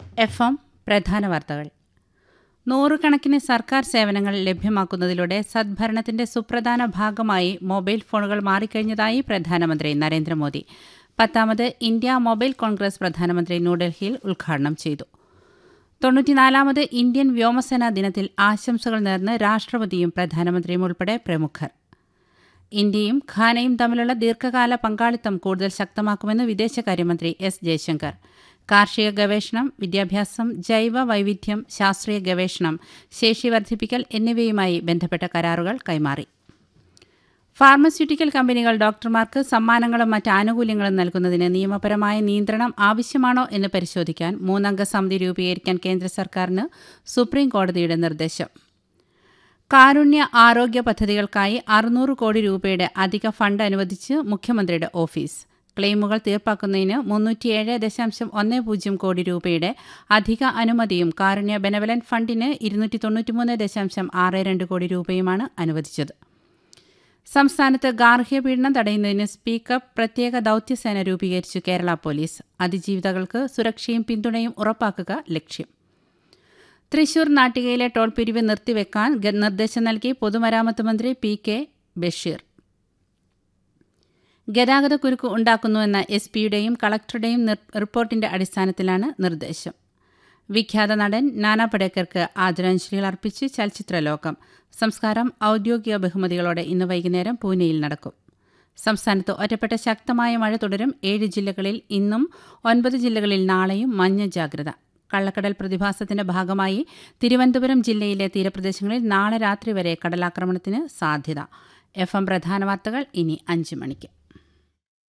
F M പ്രധാന വാർത്തകൾ നൂറുകണക്കിന് സർക്കാർ സേവനങ്ങൾ ലഭ്യമാക്കുന്നതിലൂടെ സദ്ഭരണത്തിന്റെ സുപ്രധാന ഭാഗമായി മൊബൈൽ ഫോണുകൾ മാറിക്കഴിഞ്ഞതായി പ്രധാനമന്ത്രി നരേന്ദ്രമോദി പത്താമത് ഇന്ത്യ മൊബൈൽ കോൺഗ്രസ് പ്രധാനമന്ത്രി ന്യൂഡൽഹിയിൽ ഉദ്ഘാടനം ചെയ്തു തൊണ്ണൂറ്റിനാലാമത് ഇന്ത്യൻ വ്യോമസേനാ ദിനത്തിൽ ആശംസകൾ നേർന്ന് രാഷ്ട്രപതിയും പ്രധാനമന്ത്രിയും ഉൾപ്പെടെ പ്രമുഖർ ഇന്ത്യയും ഖാനയും തമ്മിലുള്ള ദീർഘകാല പങ്കാളിത്തം കൂടുതൽ ശക്തമാക്കുമെന്ന് വിദേശകാര്യമന്ത്രി എസ് ജയശങ്കർ കാർഷിക ഗവേഷണം വിദ്യാഭ്യാസം ജൈവ വൈവിധ്യം ശാസ്ത്രീയ ഗവേഷണം ശേഷി വർദ്ധിപ്പിക്കൽ എന്നിവയുമായി ബന്ധപ്പെട്ട കരാറുകൾ കൈമാറി ഫാർമസ്യൂട്ടിക്കൽ കമ്പനികൾ ഡോക്ടർമാർക്ക് സമ്മാനങ്ങളും മറ്റ് ആനുകൂല്യങ്ങളും നൽകുന്നതിന് നിയമപരമായ നിയന്ത്രണം ആവശ്യമാണോ എന്ന് പരിശോധിക്കാൻ മൂന്നംഗ സമിതി രൂപീകരിക്കാൻ കേന്ദ്ര സർക്കാരിന് സുപ്രീം കോടതിയുടെ നിർദ്ദേശം കാരുണ്യ ആരോഗ്യ പദ്ധതികൾക്കായി അറുന്നൂറ് കോടി രൂപയുടെ അധിക ഫണ്ട് അനുവദിച്ച് മുഖ്യമന്ത്രിയുടെ ഓഫീസ് ക്ലെയിമുകൾ തീർപ്പാക്കുന്നതിന് മുന്നൂറ്റിയേഴ് ദശാംശം ഒന്ന് പൂജ്യം കോടി രൂപയുടെ അധിക അനുമതിയും കാരുണ്യ ബെനവലന്റ് ഫണ്ടിന് ഇരുന്നൂറ്റി തൊണ്ണൂറ്റിമൂന്ന് ദശാംശം ആറ് രണ്ട് കോടി രൂപയുമാണ് അനുവദിച്ചത് സംസ്ഥാനത്ത് ഗാർഹിക പീഡനം തടയുന്നതിന് സ്പീക്കപ്പ് പ്രത്യേക ദൌത്യസേന രൂപീകരിച്ചു കേരള പോലീസ് അതിജീവിതകൾക്ക് സുരക്ഷയും പിന്തുണയും ഉറപ്പാക്കുക ലക്ഷ്യം തൃശൂർ നാട്ടികയിലെ ടോൾ പിരിവ് നിർത്തിവെക്കാൻ നിർദ്ദേശം നൽകി പൊതുമരാമത്ത് മന്ത്രി പി കെ ബഷീർ ഗതാഗത കുരുക്ക് ഉണ്ടാക്കുന്നുവെന്ന എസ് പിയുടെയും കളക്ടറുടെയും റിപ്പോർട്ടിന്റെ അടിസ്ഥാനത്തിലാണ് നിർദ്ദേശം വിഖ്യാത നടൻ നാനാ പടേക്കർക്ക് ആദരാഞ്ജലികൾ അർപ്പിച്ച് ചലച്ചിത്ര ലോകം സംസ്കാരം ഔദ്യോഗിക ബഹുമതികളോടെ ഇന്ന് വൈകുന്നേരം പൂനെയിൽ നടക്കും സംസ്ഥാനത്ത് ഒറ്റപ്പെട്ട ശക്തമായ മഴ തുടരും ഏഴ് ജില്ലകളിൽ ഇന്നും ഒൻപത് ജില്ലകളിൽ നാളെയും മഞ്ഞ ജാഗ്രത കള്ളക്കടൽ പ്രതിഭാസത്തിന്റെ ഭാഗമായി തിരുവനന്തപുരം ജില്ലയിലെ തീരപ്രദേശങ്ങളിൽ നാളെ രാത്രി വരെ കടലാക്രമണത്തിന് സാധ്യത എഫ് എം പ്രധാന വാർത്തകൾ ഇനി അഞ്ച് മണിക്ക്